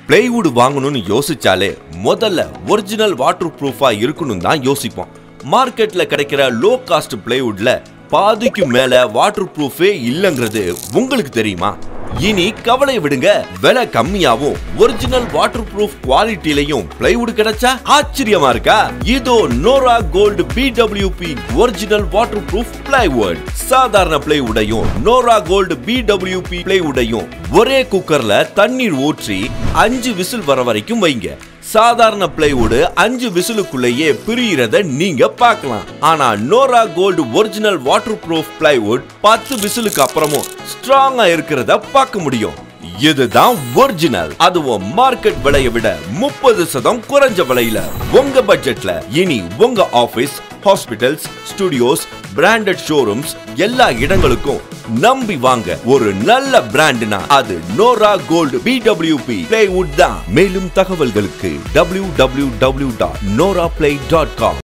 plywood வாங்கணும்னு யோசிச்சாலே முதல்ல original water ப்ரூஃபா இருக்கணும் தான் யோசிப்போம் மார்க்கெட்ல கிடைக்கிற லோ காஸ்ட் பிளைவுட்ல பாதிக்கு மேல வாட்டர் ப்ரூஃபே இல்லங்கிறது உங்களுக்கு தெரியுமா இனி கவலை விடுங்க விலை கம்மியாவும் ஒரிஜினல் வாட்டர் ப்ரூஃப் குவாலிட்டிலையும் பிளைவுட் கிடைச்சா ஆச்சரியமா இருக்கா இதோ Nora gold BWP original water proof plywood சாதாரண பிளைவுடையும் நோரா கோல்டு பிடபிள்யூபி பிளைவுடையும் ஒரே குக்கர்ல தண்ணீர் ஊற்றி அஞ்சு விசில் வர வரைக்கும் வைங்க சாதாரண பிளைவுட் அஞ்சு விசிலுக்குள்ளேயே பிரியறத நீங்க பார்க்கலாம் ஆனா Nora gold original water proof plywood பத்து விசிலுக்கு அப்புறமும் ஸ்ட்ராங்கா இருக்கிறத பார்க்க முடியும் இதுதான் ஒரிஜினல் அதுவும் மார்க்கெட் விலையை விட முப்பது சதம் குறைஞ்ச விலையில உங்க பட்ஜெட்ல இனி உங்க office hospitals studios branded showrooms எல்லா இடங்களுக்கும் நம்பி வாங்க ஒரு நல்ல பிராண்ட்னா அது நோரா கோல்டு பிடபிள்யூபி பிளேவுட் தான் மேலும் தகவல்களுக்கு W W W dot Nora ply dot com